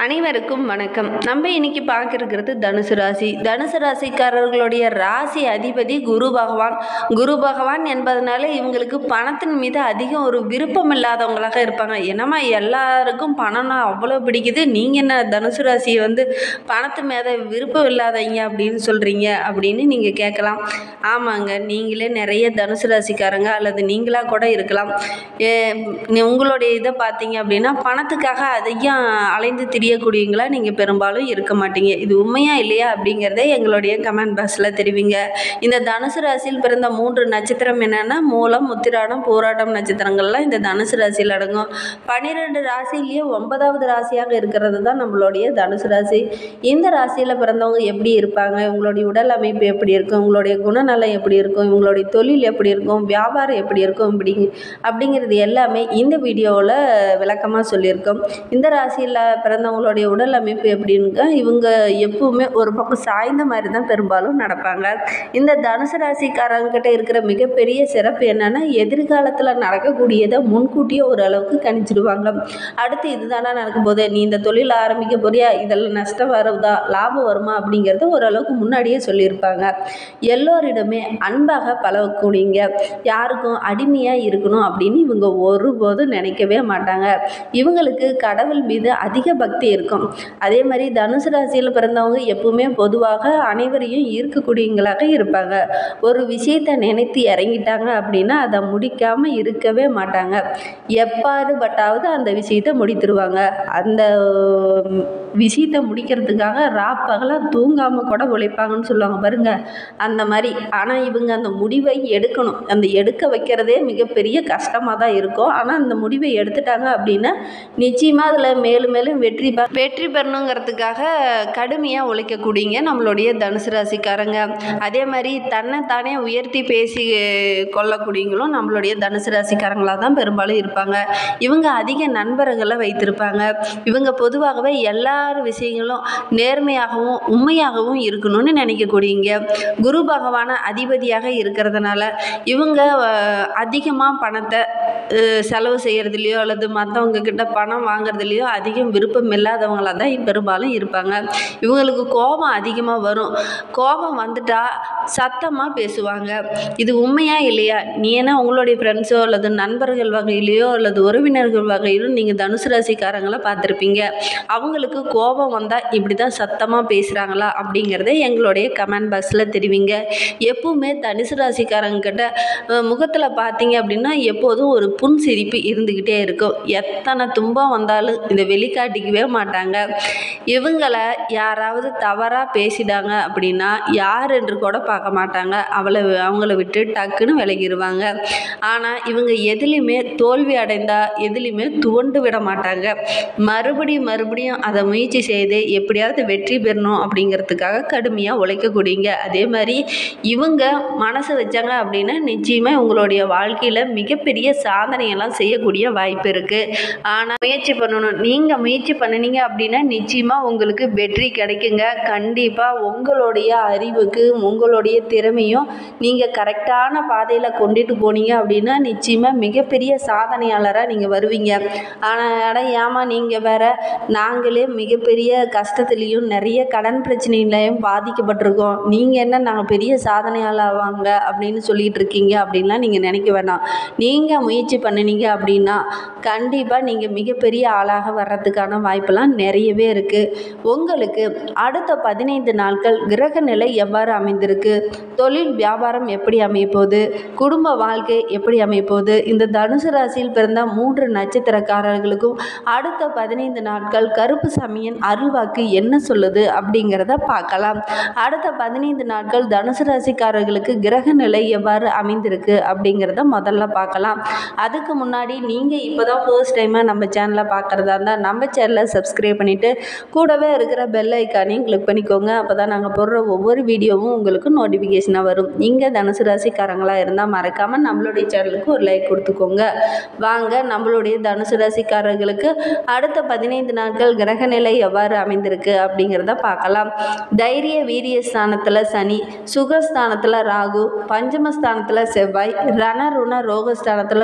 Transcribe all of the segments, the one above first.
அனைவருக்கும் வணக்கம் நம்ம இன்னைக்கு பார்க்க இருக்கிறது தனுசு ராசி தனுசு ராசிக்காரர்களுடைய ராசி அதிபதி குரு பகவான் குரு பகவான் என்பதனால இவங்களுக்கு பணத்தின் மீது அதிகம் ஒரு விருப்பம் இல்லாதவங்களாக இருப்பாங்க என்னம்மா எல்லாருக்கும் பணம்னா அவ்வளோ பிடிக்குது நீங்கள் என்ன தனுசு ராசியை வந்து பணத்து மேலே விருப்பம் இல்லாதவங்க அப்படின்னு சொல்கிறீங்க அப்படின்னு நீங்கள் கேட்கலாம் ஆமாங்க நீங்களே நிறைய தனுசு ராசிக்காரங்க அல்லது நீங்களாக கூட இருக்கலாம் ஏ, நீ- உங்களுடைய இதை பார்த்தீங்க அப்படின்னா பணத்துக்காக அதிகம் அலைந்து திரியக்கூடியவங்களா நீங்கள் பெரும்பாலும் இருக்க மாட்டீங்க இது உண்மையா இல்லையா அப்படிங்கிறத எங்களுடைய கமெண்ட் பாக்ஸில் தெரிவிங்க இந்த தனுசு ராசியில் பிறந்த மூன்று நட்சத்திரம் என்னென்னா மூலம் உத்திராடம் போராட்டம் நட்சத்திரங்கள்லாம் இந்த தனுசு ராசியில் அடங்கும் பன்னிரெண்டு ராசியிலேயே ஒன்பதாவது ராசியாக இருக்கிறது தான் நம்மளுடைய தனுசு ராசி இந்த ராசியில் பிறந்தவங்க எப்படி இருப்பாங்க உங்களுடைய உடல் அமைப்பு எப்படி இருக்கும் உங்களுடைய குணநலம் எப்படி இருக்கும் உங்களுடைய தொழில் எப்படி இருக்கும் வியாபாரம் எப்படி இருக்கும் இப்படி அப்படிங்கிறது எல்லாமே இந்த வீடியோவில் விளக்கமாக சொல்லியிருக்கோம் இந்த ராசியில் பிறந்தவங்களுடைய உடல் அமைப்பு எப்படின்னு இவங்க எப்பவுமே ஒரு பக்கம் சாய்ந்த மாதிரி தான் பெரும்பாலும் நடப்பாங்க இந்த தனுசு ராசிக்காரங்கிட்ட இருக்கிற மிகப்பெரிய சிறப்பு என்னன்னா எதிர்காலத்தில் நடக்கக்கூடியதை முன்கூட்டியே ஓரளவுக்கு கணிச்சிடுவாங்க அடுத்து இதுதானா நடக்கும்போது நீ இந்த தொழில் ஆரம்பிக்க போறியா இதெல்லாம் நஷ்டம் வருதா லாபம் வருமா அப்படிங்கிறத ஓரளவுக்கு முன்னாடியே சொல்லியிருப்பாங்க எல்லோரிடமே அன்பாக பழகக்கூடியங்க யாருக்கும் அடிமையாக இருக்கணும் அப்படின்னு இவங்க ஒருபோதும் நினைக்கவே மாட்டாங்க இவங்களுக்கு கடவுள் மீது அதிக பக்தி இருக்கும் அதே மாதிரி தனுசு ராசியில் பிறந்தவங்க எப்பவுமே பொதுவாக அனைவரையும் ஈர்க்கக்கூடியவங்களாக இருப்பாங்க ஒரு விஷயத்தை நினைத்து இறங்கிட்டாங்க அப்படின்னா அதை முடிக்காமல் இருக்கவே மாட்டாங்க எப்பாடுபட்டாவது அந்த விஷயத்தை முடித்துருவாங்க அந்த உம், விஷயத்தை முடிக்கிறதுக்காக ராப்பகலாக தூங்காமல் கூட உழைப்பாங்கன்னு சொல்லுவாங்க பாருங்க அந்த மாதிரி ஆனால் இவங்க அந்த முடிவை எடுக்கணும் அந்த எடுக்க வைக்கிறதே மிகப்பெரிய கஷ்டமாக தான் இருக்கும் ஆனால் அந்த முடிவை எடுத்துட்டாங்க அப்படின்னா நிச்சயமாக அதில் மேலும் மேலும் வெற்றி பெ வெற்றி பெறணுங்கிறதுக்காக கடுமையாக உழைக்கக்கூடியங்க நம்மளுடைய தனுசு ராசிக்காரங்க அதே மாதிரி தன்னை தானே உயர்த்தி பேசி கொள்ளக்கூடியவங்களும் நம்மளுடைய தனுசு ராசிக்காரங்களாக தான் பெரும்பாலும் இருப்பாங்க இவங்க அதிக நண்பர்களை வைத்திருப்பாங்க இவங்க பொதுவாகவே எல்லா விஷயங்களும் நேர்மையாகவும் உண்மையாகவும் இருக்கணும்னு நினைக்கக்கூடியங்க குரு பகவான அதிபதியாக இருக்கிறதுனால இவங்க அதிகமாக பணத்தை அஹ், செலவு செய்கிறதுலையோ அல்லது மற்றவங்க கிட்ட பணம் வாங்குறதுலையோ அதிகம் விருப்பம் இல்லாதவங்களாக தான் பெரும்பாலும் இருப்பாங்க இவங்களுக்கு கோபம் அதிகமாக வரும் கோபம் வந்துட்டா சத்தமாக பேசுவாங்க இது உண்மையா இல்லையா நீ என்ன உங்களுடைய ஃப்ரெண்ட்ஸோ அல்லது நண்பர்கள் வகையிலையோ அல்லது உறவினர்கள் வகையிலும் நீங்கள் தனுசு ராசிக்காரங்களை பார்த்துருப்பீங்க அவங்களுக்கு கோபம் வந்தால் இப்படி தான் சத்தமாக பேசுகிறாங்களா அப்படிங்கிறத எங்களுடைய கமெண்ட் பாக்ஸில் தெரிவிங்க எப்பவுமே தனுசு ராசிக்காரங்கிட்ட முகத்தில் பார்த்தீங்க அப்படின்னா எப்போதும் ஒரு புன் சிரிப்பு இருந்துக்கிட்டே இருக்கும் எத்தனை துன்பம் வந்தாலும் இதை வெளிக்காட்டிக்கவே மாட்டாங்க இவங்களை யாராவது தவறாக பேசிட்டாங்க அப்படின்னா யார் என்று கூட பார்க்க மாட்டாங்க அவளை அவங்கள விட்டு டக்குன்னு விலகிடுவாங்க ஆனால் இவங்க எதுலேயுமே தோல்வி அடைந்தா எதுலேயுமே துவண்டு விட மாட்டாங்க மறுபடியும் மறுபடியும் அதை முயற்சி செய்து எப்படியாவது வெற்றி பெறணும் அப்படிங்கிறதுக்காக கடுமையாக உழைக்கக்கூடியங்க அதே மாதிரி இவங்க மனசு வச்சாங்க அப்படின்னா நிச்சயமாக உங்களுடைய வாழ்க்கையில் மிகப்பெரிய சாதனையெல்லாம் செய்யக்கூடிய வாய்ப்பு இருக்குது ஆனால் முயற்சி பண்ணணும் நீங்கள் முயற்சி பண்ணினீங்க அப்படின்னா நிச்சயமாக உங்களுக்கு வெற்றி கிடைக்குங்க கண்டிப்பாக உங்களுடைய அறிவுக்கு உங்களுடைய திறமையும் நீங்கள் கரெக்டான பாதையில் கொண்டுட்டு போனீங்க அப்படின்னா நிச்சயமாக மிகப்பெரிய சாதனையாளராக நீங்கள் வருவீங்க ஆனால் அட ஏமா நீங்கள் வேற நாங்களே மிகப்பெரிய கஷ்டத்துலேயும் நிறைய கடன் பிரச்சனையிலையும் பாதிக்கப்பட்டிருக்கோம் நீங்கள் என்ன நாங்கள் பெரிய சாதனையாளர் ஆவாங்க அப்படின்னு சொல்லிட்டு இருக்கீங்க அப்படின்லாம் நீங்கள் நினைக்க வேண்டாம் நீங்கள் முயற்சி பண்ணினீங்க அப்படின்னா கண்டிப்பாக நீங்கள் மிகப்பெரிய ஆளாக வர்றதுக்கான வாய்ப்பெல்லாம் நிறையவே இருக்குது உங்களுக்கு அடுத்த பதினைந்து நாட்கள் கிரக நிலை எவ்வாறு அமைந்திருக்கு தொழில் வியாபாரம் எப்படி அமையப்போகுது குடும்ப வாழ்க்கை எப்படி அமையப்போகுது இந்த தனுசு ராசியில் பிறந்த மூன்று நட்சத்திரக்காரர்களுக்கும் அடுத்த பதினைந்து நாட்கள் கருப்பு சாமியின் அருள்வாக்கு என்ன சொல்லுது அப்படிங்கிறத பார்க்கலாம் அடுத்த பதினைந்து நாட்கள் தனுசு ராசிக்காரர்களுக்கு கிரக நிலை எவ்வாறு அமைந்திருக்கு அப்படிங்கிறத முதல்ல பார்க்கலாம் அதுக்கு முன்னாடி நீங்கள் இப்போ தான் ஃபர்ஸ்ட் டைமாக நம்ம சேனலை பார்க்குறதா இருந்தால் நம்ம சேனலை சப்ஸ்கிரைப் பண்ணிவிட்டு கூடவே இருக்கிற பெல் ஐக்கானையும் கிளிக் பண்ணிக்கோங்க அப்போ தான் நாங்கள் போடுற ஒவ்வொரு வீடியோவும் உங்களுக்கு நோட்டிஃபிகேஷனாக வரும் நீங்கள் தனுசு ராசிக்காரங்களாக இருந்தால் மறக்காமல் நம்மளுடைய சேனலுக்கு ஒரு லைக் கொடுத்துக்கோங்க வாங்க நம்மளுடைய தனுசு ராசிக்காரர்களுக்கு அடுத்த பதினைந்து நாட்கள் கிரக நிலை எவ்வாறு அமைந்திருக்கு அப்படிங்கிறத பார்க்கலாம் தைரிய வீரிய ஸ்தானத்தில் சனி சுகஸ்தானத்தில் ராகு பஞ்சமஸ்தானத்தில் செவ்வாய் ரணருண ரோகஸ்தானத்தில்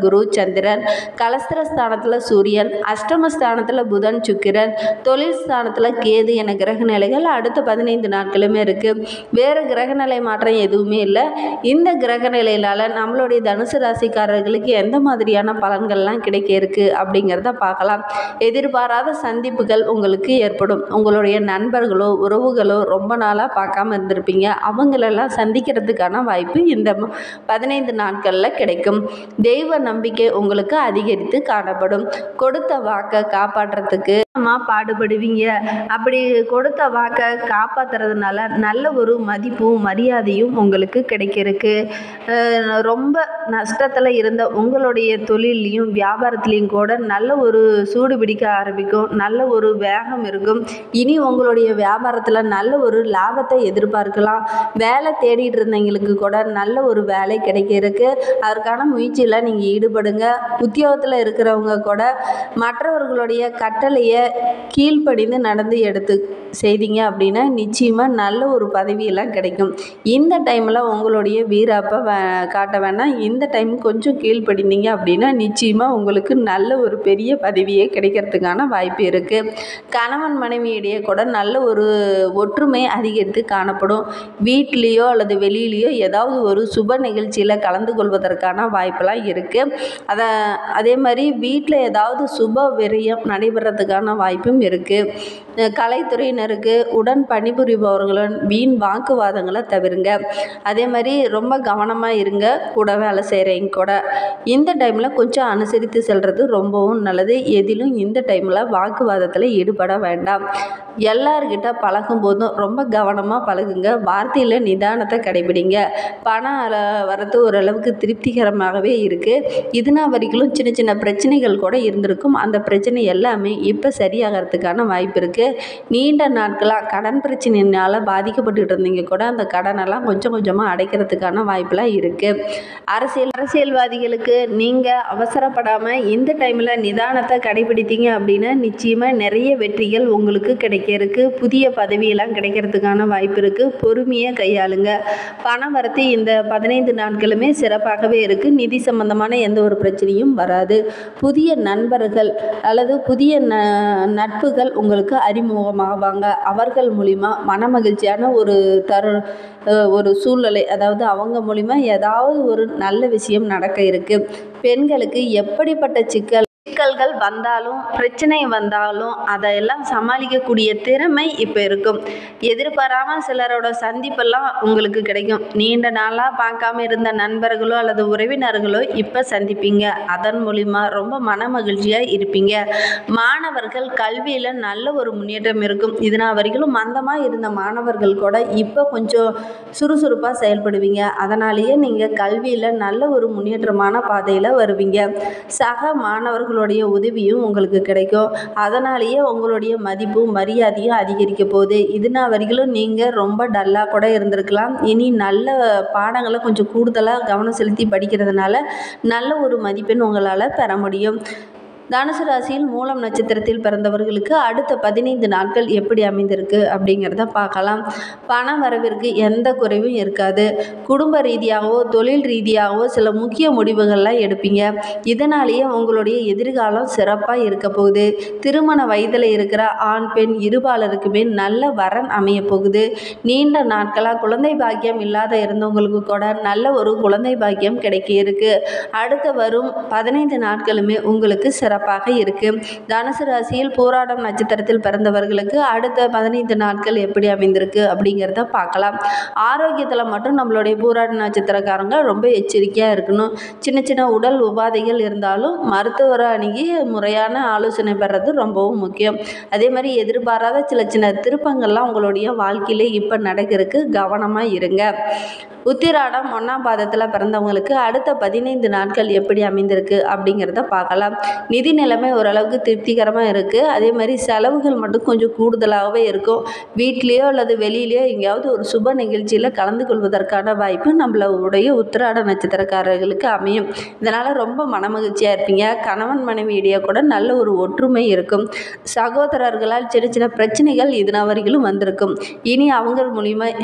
குரு சந்திரன் கலஸ்திரஸ்தானத்தில் சூரியன் அஷ்டமஸ்தானத்தில் புதன் சுக்கிரன் தொழில் ஸ்தானத்தில் கேது என கிரக நிலைகள் அடுத்த பதினைந்து நாட்களுமே இருக்குது வேறு கிரகநிலை மாற்றம் எதுவுமே இல்லை இந்த கிரக நிலையினால் நம்மளுடைய தனுசு ராசிக்காரர்களுக்கு எந்த மாதிரியான பலன்கள்லாம் கிடைக்க இருக்கு அப்படிங்கிறத பார்க்கலாம் எதிர்பாராத சந்திப்புகள் உங்களுக்கு ஏற்படும் உங்களுடைய நண்பர்களோ உறவுகளோ ரொம்ப நாளாக பார்க்காம இருந்திருப்பீங்க அவங்களெல்லாம் சந்திக்கிறதுக்கான வாய்ப்பு இந்த ம- பதினைந்து நாட்களில் கிடைக்கும் தெய்வ நம்பிக்கை உங்களுக்கு அதிகரித்து காணப்படும் கொடுத்த வாக்கை காப்பாற்றுறதுக்கு அம்மா பாடுபடுவீங்க அப்படி கொடுத்த வாக்கை காப்பாத்துறதுனால நல்ல ஒரு மதிப்பும் மரியாதையும் உங்களுக்கு கிடைக்கிறதுக்கு அஹ் ரொம்ப நஷ்டத்தில் இருந்த உங்களுடைய தொழிலையும் வியாபாரத்துலேயும் கூட நல்ல ஒரு சூடு பிடிக்க ஆரம்பிக்கும் நல்ல ஒரு வேகம் இருக்கும் இனி உங்களுடைய வியாபாரத்தில் நல்ல ஒரு லாபத்தை எதிர்பார்க்கலாம் வேலை தேடிட்டு இருந்தவங்களுக்கு கூட நல்ல ஒரு வேலை கிடைக்கிறதுக்கு அதற்கான முயற்சியில் நீங்கள் ஈடுபடுங்க உத்தியோகத்தில் இருக்கிறவங்க கூட மற்றவர்களுடைய கட்டளையை கீழ்ப்படிந்து நடந்து எடுத்து செய்தீங்க அப்படின்னா நிச்சயமாக நல்ல ஒரு பதவியெல்லாம் கிடைக்கும் இந்த டைமில் உங்களுடைய வீராப்பை வே காட்ட வேணாம் இந்த டைம் கொஞ்சம் கீழ்ப்படிந்தீங்க அப்படின்னா நிச்சயமாக உங்களுக்கு நல்ல ஒரு பெரிய பதவியே கிடைக்கிறதுக்கான வாய்ப்பு இருக்குது கணவன் மனைவியிடையே கூட நல்ல ஒரு ஒற்றுமை அதிகரித்து காணப்படும் வீட்லேயோ அல்லது வெளியிலேயோ ஏதாவது ஒரு சுப நிகழ்ச்சியில் கலந்து கொள்வதற்கான வாய்ப்பெல்லாம் இருக்குது அதை அதே மாதிரி வீட்டில் ஏதாவது சுப விரயம் நடைபெறதுக்கான வாய்ப்பும் இருக்குது கலைத்துறையினருக்கு உடன் பணிபுரிபவர்களுடன் வீண் வாக்குவாதங்களை தவிருங்க அதே மாதிரி ரொம்ப கவனமாக இருங்க கூட வேலை செய்கிறவங்க கூட இந்த டைமில் கொஞ்சம் அனுசரித்து செல்வது ரொம்பவும் நல்லது எதிலும் இந்த டைமில் வாக்குவாதத்தில் ஈடுபட வேண்டாம் எல்லார்கிட்ட பழகும் போதும் ரொம்ப கவனமாக பழகுங்க வார்த்தையில் நிதானத்தை கடைபிடிங்க பணம் அல- வரத்து ஓரளவுக்கு திருப்திகரமாகவே இருக்குது இதுனா வரைக்கும் சின்ன சின்ன பிரச்சனைகள் கூட இருந்திருக்கும் அந்த பிரச்சனை எல்லாமே இப்போ சரியாகிறதுக்கான வாய்ப்பு இருக்குது நீண்ட நாட்களாக கடன் பிரச்சனையினால் பாதிக்கப்பட்டுட்டு இருந்தீங்க கூட அந்த கடனெல்லாம் கொஞ்சம் கொஞ்சமாக அடைக்கிறதுக்கான வாய்ப்பெலாம் இருக்குது அரசியல் அரசியல்வாதிகளுக்கு நீங்கள் அவசரப்படாமல் இந்த டைமில் நிதானத்தை கடைபிடித்தீங்க அப்படின்னா நிச்சயமாக நிறைய வெற்றிகள் உங்களுக்கு கிடைக்கிறதுக்கு புதிய பதவியெல்லாம் கிடைக்கிறதுக்கான வாய்ப்பு இருக்குது பொறுமையாக கையாளுங்க பணம் வரத்து இந்த பதினைந்து நாட்களுமே சிறப்பாகவே இருக்குது நிதி சம்பந்தமான எந்த ஒரு பிரச்சனையும் வராது புதிய நண்பர்கள் அல்லது புதிய ந நட்புகள் உங்களுக்கு அறிமுகமாவாங்க அவர்கள் மூலிமா மன மகிழ்ச்சியான ஒரு தரு அஹ் ஒரு சூழ்நிலை அதாவது அவங்க மூலிமா ஏதாவது ஒரு நல்ல விஷயம் நடக்க இருக்கு பெண்களுக்கு எப்படிப்பட்ட சிக்கல் சிக்கல்கள் வந்தாலும் பிரச்சனை வந்தாலும் அதையெல்லாம் சமாளிக்கக்கூடிய திறமை இப்போ இருக்கும் எதிர்பாராமல் சிலரோட சந்திப்பெல்லாம் உங்களுக்கு கிடைக்கும் நீண்ட நாளாக பார்க்காம இருந்த நண்பர்களோ அல்லது உறவினர்களோ இப்போ சந்திப்பீங்க அதன் மூலிமா ரொம்ப மன மகிழ்ச்சியாக இருப்பீங்க மாணவர்கள் கல்வியில் நல்ல ஒரு முன்னேற்றம் இருக்கும் இதனால் வரைக்கும் மந்தமாக இருந்த மாணவர்கள் கூட இப்போ கொஞ்சம் சுறுசுறுப்பாக செயல்படுவீங்க அதனாலேயே நீங்கள் கல்வியில் நல்ல ஒரு முன்னேற்றமான பாதையில் வருவீங்க சக மாணவர்களுடைய உதவியும் உங்களுக்கு கிடைக்கும் அதனாலேயே உங்களுடைய மதிப்பும் மரியாதையும் அதிகரிக்க போகுது இதுனா வரைக்கும் நீங்கள் ரொம்ப டல்லாக கூட இருந்திருக்கலாம் இனி நல்ல பாடங்களை கொஞ்சம் கூடுதலாக கவனம் செலுத்தி படிக்கிறதுனால நல்ல ஒரு மதிப்பெண் உங்களால் பெற முடியும் தனுசு ராசியில் மூலம் நட்சத்திரத்தில் பிறந்தவர்களுக்கு அடுத்த பதினைந்து நாட்கள் எப்படி அமைந்திருக்கு அப்படிங்கிறத பார்க்கலாம் பண வரவிற்கு எந்த குறைவும் இருக்காது குடும்ப ரீதியாகவோ தொழில் ரீதியாகவோ சில முக்கிய முடிவுகள்லாம் எடுப்பீங்க இதனாலேயே உங்களுடைய எதிர்காலம் சிறப்பாக இருக்க போகுது திருமண வயதில் இருக்கிற ஆண் பெண் இருபாலருக்குமே நல்ல வரன் அமைய போகுது நீண்ட நாட்களாக குழந்தை பாக்கியம் இல்லாத இருந்தவங்களுக்கு கூட நல்ல ஒரு குழந்தை பாக்கியம் கிடைக்க இருக்கு அடுத்து வரும் பதினைந்து நாட்களுமே உங்களுக்கு சிறப்பாக இருக்கு தனுசு ராசியில் போராடம் நட்சத்திரத்தில் பிறந்தவர்களுக்கு அடுத்த பதினைந்து நாட்கள் எப்படி அமைந்திருக்கு அப்படிங்கிறத பார்க்கலாம் ஆரோக்கியத்தில் மட்டும் நம்மளுடைய போராட நட்சத்திரக்காரங்க ரொம்ப எச்சரிக்கையாக இருக்கணும் சின்ன சின்ன உடல் உபாதைகள் இருந்தாலும் மருத்துவரை அணுகி முறையான ஆலோசனை பெறது ரொம்பவும் முக்கியம் அதே மாதிரி எதிர்பாராத சில சின்ன திருப்பங்கள்லாம் உங்களுடைய வாழ்க்கையிலே இப்போ நடக்கிறதுக்கு கவனமாக இருங்க உத்திராடம் ஒன்றாம் பாதத்தில் பிறந்தவங்களுக்கு அடுத்த பதினைந்து நாட்கள் எப்படி அமைந்திருக்கு அப்படிங்கிறத பார்க்கலாம் நிதி நிலைமை ஓரளவுக்கு திருப்திகரமாக இருக்குது அதே மாதிரி செலவுகள் மட்டும் கொஞ்சம் கூடுதலாகவே இருக்கும் வீட்லேயோ அல்லது வெளியிலையோ எங்கேயாவது ஒரு சுப நிகழ்ச்சியில் கலந்து கொள்வதற்கான வாய்ப்பு நம்மளுடைய உத்திராட நட்சத்திரக்காரர்களுக்கு அமையும் இதனால் ரொம்ப மனமகிழ்ச்சியாக இருப்பீங்க கணவன் மனைவியிடையே கூட நல்ல ஒரு ஒற்றுமை இருக்கும் சகோதரர்களால் சின்ன சின்ன பிரச்சனைகள் இதுனா வரைக்கும் வந்திருக்கும் இனி அவங்க மூலிமா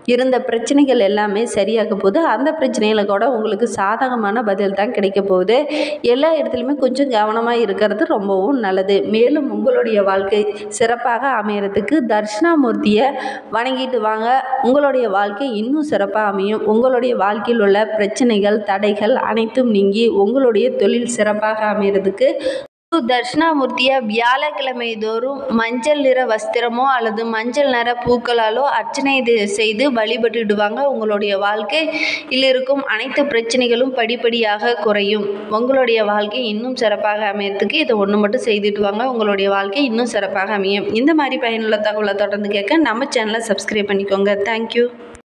இருந்த பிரச்சனைகள் எல்லாமே சரியாக போகுது அந்த பிரச்சனையில் கூட உங்களுக்கு சாதகமான பதில் தான் கிடைக்க போகுது எல்லா இடத்துலையுமே கொஞ்சம் கவனமாக இருக்கிறது ரொம்பவும் நல்லது மேலும் உங்களுடைய வாழ்க்கை சிறப்பாக அமையறதுக்கு தட்சிணாமூர்த்தியை வணங்கிட்டு வாங்க உங்களுடைய வாழ்க்கை இன்னும் சிறப்பாக அமையும் உங்களுடைய வாழ்க்கையில் உள்ள பிரச்சனைகள் தடைகள் அனைத்தும் நீங்கி உங்களுடைய தொழில் சிறப்பாக அமையறதுக்கு குரு தட்சிணாமூர்த்தியை வியாழக்கிழமை தோறும் மஞ்சள் நிற வஸ்திரமோ அல்லது மஞ்சள் நிற பூக்களாலோ அர்ச்சனை இது செய்து வழிபட்டுடுவாங்க உங்களுடைய வாழ்க்கையில் இருக்கும் அனைத்து பிரச்சனைகளும் படிப்படியாக குறையும் உங்களுடைய வாழ்க்கை இன்னும் சிறப்பாக அமையறதுக்கு இதை ஒன்று மட்டும் செய்துட்டு வாங்க உங்களுடைய வாழ்க்கை இன்னும் சிறப்பாக அமையும் இந்த மாதிரி பயனுள்ள தகவலை தொடர்ந்து கேட்க நம்ம சேனலை சப்ஸ்கிரைப் பண்ணிக்கோங்க தேங்க்யூ